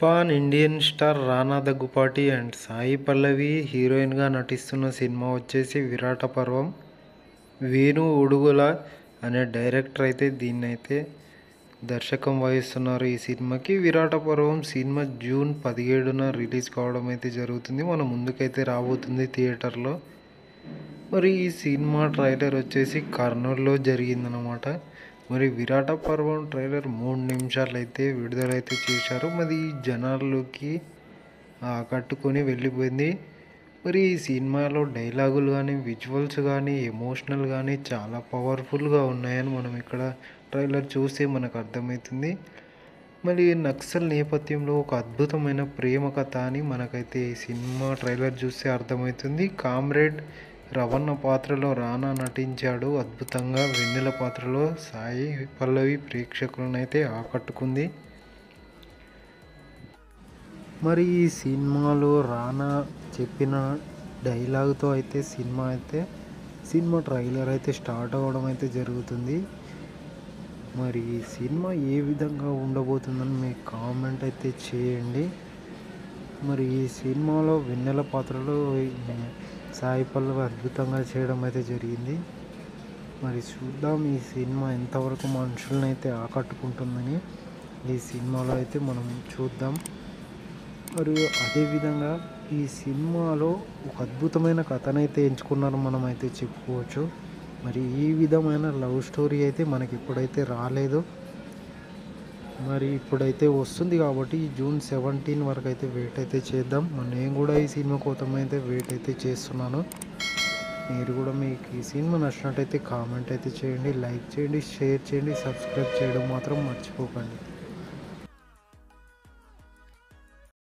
pan Indian star Rana Daggubati and Sai Pallavi హీరోయిన్గా నటిస్తున్న cinema వచ్చేసి విరాట పర్వం వేణు ఉడుగుల అనే డైరెక్టర్ అయితే దీన్ని అయితే దర్శకం వహిస్తున్నారు ఈ సినిమాకి విరాట పర్వం సినిమా జూన్ పదిహేడున రిలీజ్ కావడం అయితే జరుగుతుంది మన ముందుకైతే రాబోతుంది థియేటర్లో మరి ఈ సినిమా ట్రైలర్ వచ్చేసి కర్నూలులో జరిగిందనమాట మరి విరాట పర్వం ట్రైలర్ మూడు నిమిషాలు అయితే విడుదలైతే చేశారు మరి జనాల్లోకి ఆకట్టుకొని వెళ్ళిపోయింది మరి ఈ సినిమాలో డైలాగులు కానీ విజువల్స్ కానీ ఎమోషనల్ కానీ చాలా పవర్ఫుల్గా ఉన్నాయని మనం ఇక్కడ ట్రైలర్ చూస్తే మనకు అర్థమవుతుంది మరి నక్సల్ నేపథ్యంలో ఒక అద్భుతమైన ప్రేమ కథ అని మనకైతే ఈ సినిమా ట్రైలర్ చూస్తే అర్థమవుతుంది కామ్రేడ్ రవణ పాత్రలో రానా నటించాడు అద్భుతంగా వెన్నెల పాత్రలో సాయి పల్లవి ప్రేక్షకులను అయితే ఆకట్టుకుంది మరి ఈ సినిమాలో రానా చెప్పిన డైలాగ్తో అయితే సినిమా అయితే సినిమా ట్రైలర్ అయితే స్టార్ట్ అవ్వడం అయితే జరుగుతుంది మరి ఈ సినిమా ఏ విధంగా ఉండబోతుందని మీ కామెంట్ అయితే చేయండి మరి ఈ సినిమాలో వెన్నెల పాత్రలో సాయి పల్లవి అద్భుతంగా చేయడం అయితే జరిగింది మరి చూద్దాం ఈ సినిమా ఎంతవరకు మనుషులను అయితే ఆకట్టుకుంటుందని ఈ సినిమాలో అయితే మనం చూద్దాం మరియు అదేవిధంగా ఈ సినిమాలో ఒక అద్భుతమైన కథనైతే ఎంచుకున్నారు మనం అయితే చెప్పుకోవచ్చు మరి ఈ విధమైన లవ్ స్టోరీ అయితే మనకి ఇప్పుడైతే రాలేదు మరి ఇప్పుడైతే వస్తుంది కాబట్టి జూన్ సెవెంటీన్ వరకు అయితే వెయిట్ అయితే చేద్దాం నేను కూడా ఈ సినిమా కోసం అయితే వెయిట్ అయితే చేస్తున్నాను మీరు కూడా మీకు ఈ సినిమా నచ్చినట్టయితే కామెంట్ అయితే చేయండి లైక్ చేయండి షేర్ చేయండి సబ్స్క్రైబ్ చేయడం మాత్రం మర్చిపోకండి